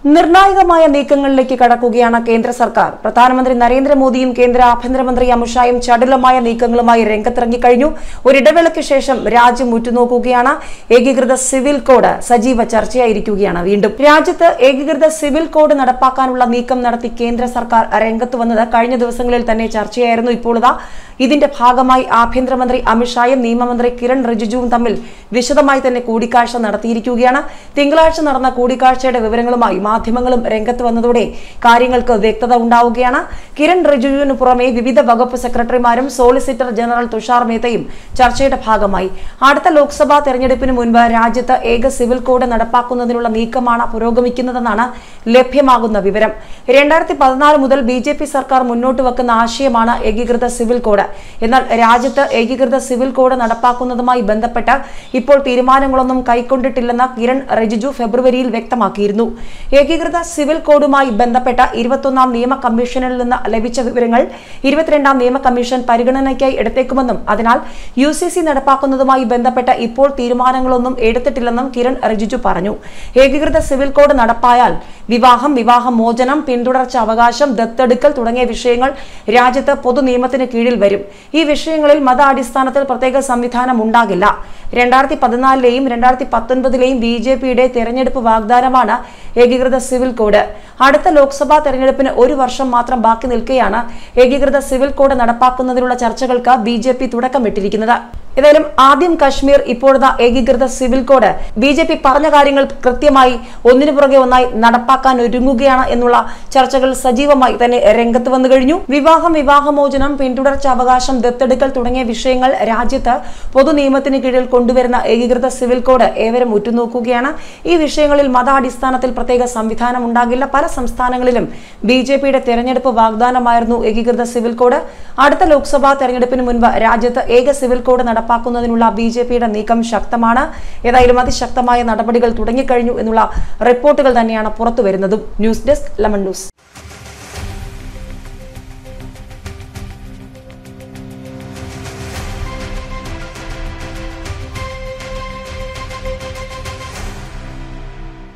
നിർണായകമായ നീക്കങ്ങളിലേക്ക് കടക്കുകയാണ് കേന്ദ്ര സർക്കാർ പ്രധാനമന്ത്രി നരേന്ദ്രമോദിയും കേന്ദ്ര ആഭ്യന്തരമന്ത്രി അമിത്ഷായും ചടുലമായ നീക്കങ്ങളുമായി രംഗത്തിറങ്ങിക്കഴിഞ്ഞു ഒരിടവേളയ്ക്ക് ശേഷം രാജ്യം ഉറ്റുനോക്കുകയാണ് ഏകീകൃത സിവിൽ കോഡ് സജീവ ചർച്ചയായിരിക്കുകയാണ് വീണ്ടും രാജ്യത്ത് ഏകീകൃത സിവിൽ കോഡ് നടപ്പാക്കാനുള്ള നീക്കം നടത്തി കേന്ദ്ര സർക്കാർ രംഗത്ത് വന്നത് കഴിഞ്ഞ ദിവസങ്ങളിൽ തന്നെ ചർച്ചയായിരുന്നു ഇപ്പോൾ ഇതാ ഇതിന്റെ ഭാഗമായി ആഭ്യന്തരമന്ത്രി അമിത്ഷായും നിയമമന്ത്രി കിരൺ റിജിജുവും തമ്മിൽ വിശദമായി തന്നെ കൂടിക്കാഴ്ച നടത്തിയിരിക്കുകയാണ് തിങ്കളാഴ്ച നടന്ന കൂടിക്കാഴ്ചയുടെ വിവരങ്ങളുമായി മാധ്യമങ്ങളും രംഗത്ത് വന്നതോടെ കാര്യങ്ങൾക്ക് വ്യക്തത ഉണ്ടാവുകയാണ് കിരൺ റിജിജുവിന് പുറമെ വിവിധ വകുപ്പ് സെക്രട്ടറിമാരും സോളിസിറ്റർ ജനറൽ തുഷാർ മേത്തയും ചർച്ചയുടെ ഭാഗമായി അടുത്ത ലോക്സഭാ തെരഞ്ഞെടുപ്പിന് മുൻപ് രാജ്യത്ത് ഏക സിവിൽ കോഡ് നടപ്പാക്കുന്നതിനുള്ള നീക്കമാണ് പുരോഗമിക്കുന്നതെന്നാണ് ലഭ്യമാകുന്ന വിവരം രണ്ടായിരത്തി പതിനാല് മുതൽ ബി ജെ പി സർക്കാർ മുന്നോട്ട് വെക്കുന്ന ആശയമാണ് ഏകീകൃത സിവിൽ കോഡ് എന്നാൽ രാജ്യത്ത് ഏകീകൃത സിവിൽ കോഡ് നടപ്പാക്കുന്നതുമായി ബന്ധപ്പെട്ട് ഇപ്പോൾ തീരുമാനങ്ങളൊന്നും കൈക്കൊണ്ടിട്ടില്ലെന്ന് കിരൺ റിജിജു ഫെബ്രുവരിയിൽ വ്യക്തമാക്കിയിരുന്നു ഏകീകൃത സിവിൽ കോഡുമായി ബന്ധപ്പെട്ട ഇരുപത്തൊന്നാം നിയമ കമ്മീഷനിൽ നിന്ന് ലഭിച്ച വിവരങ്ങൾ ഇരുപത്തിരണ്ടാം നിയമ കമ്മീഷൻ പരിഗണനയ്ക്കായി എടുത്തേക്കുമെന്നും അതിനാൽ യു സി സി നടപ്പാക്കുന്നതുമായി ബന്ധപ്പെട്ട ഇപ്പോൾ തീരുമാനങ്ങളൊന്നും എടുത്തിട്ടില്ലെന്നും കിരൺ റിജിജു പറഞ്ഞു ഏകീകൃത സിവിൽ കോഡ് നടപ്പായാൽ വിവാഹം വിവാഹമോചനം പിന്തുടർച്ച അവകാശം ദത്തെടുക്കൽ തുടങ്ങിയ വിഷയങ്ങൾ രാജ്യത്ത് പൊതു നിയമത്തിന് കീഴിൽ വരും ഈ വിഷയങ്ങളിൽ മത അടിസ്ഥാനത്തിൽ പ്രത്യേക സംവിധാനം ഉണ്ടാകില്ല രണ്ടായിരത്തി പതിനാലിലെയും രണ്ടായിരത്തി പത്തൊൻപതിലെയും ബി ജെ പിയുടെ തെരഞ്ഞെടുപ്പ് വാഗ്ദാനമാണ് ഏകീകൃത സിവിൽ കോഡ് അടുത്ത ലോക്സഭാ തെരഞ്ഞെടുപ്പിന് ഒരു വർഷം മാത്രം ബാക്കി നിൽക്കെയാണ് ഏകീകൃത സിവിൽ കോഡ് നടപ്പാക്കുന്നതിനുള്ള ചർച്ചകൾക്ക് ബി ജെ പി തുടക്കമിട്ടിരിക്കുന്നത് ഏതായാലും ആദ്യം കശ്മീർ ഇപ്പോഴത്തെ ഏകീകൃത civil code B J P പറഞ്ഞ കാര്യങ്ങൾ കൃത്യമായി ഒന്നിനു പുറകെ ഒന്നായി നടപ്പാക്കാൻ ഒരുങ്ങുകയാണ് എന്നുള്ള ചർച്ചകൾ സജീവമായി തന്നെ രംഗത്ത് വന്നു കഴിഞ്ഞു വിവാഹം വിവാഹമോചനം പിന്തുടർച്ച അവകാശം ദത്തെടുക്കൽ തുടങ്ങിയ വിഷയങ്ങൾ രാജ്യത്ത് പൊതു നിയമത്തിന് കീഴിൽ കൊണ്ടുവരുന്ന ഏകീകൃത സിവിൽ കോഡ് ഏവരും ഉറ്റുനോക്കുകയാണ് ഈ വിഷയങ്ങളിൽ മതാടിസ്ഥാനത്തിൽ പ്രത്യേക സംവിധാനം ഉണ്ടാകില്ല പല സംസ്ഥാനങ്ങളിലും ബി ജെ പിയുടെ തെരഞ്ഞെടുപ്പ് വാഗ്ദാനമായിരുന്നു ഏകീകൃത സിവിൽ കോഡ് അടുത്ത ലോക്സഭാ തെരഞ്ഞെടുപ്പിന് മുൻപ് രാജ്യത്ത് ഏക സിവിൽ കോഡ് നടപ്പാക്കുന്നതിനുള്ള ബി ജെ പിയുടെ നീക്കം ശക്തമാണ് ഏതായാലും അതിശക്തമായ നടപടികൾ തുടങ്ങിക്കഴിഞ്ഞു എന്നുള്ള റിപ്പോർട്ടുകൾ തന്നെയാണ് പുറത്തുവരുന്നതും ന്യൂസ് ഡെസ്ക് ലെമൺ ന്യൂസ്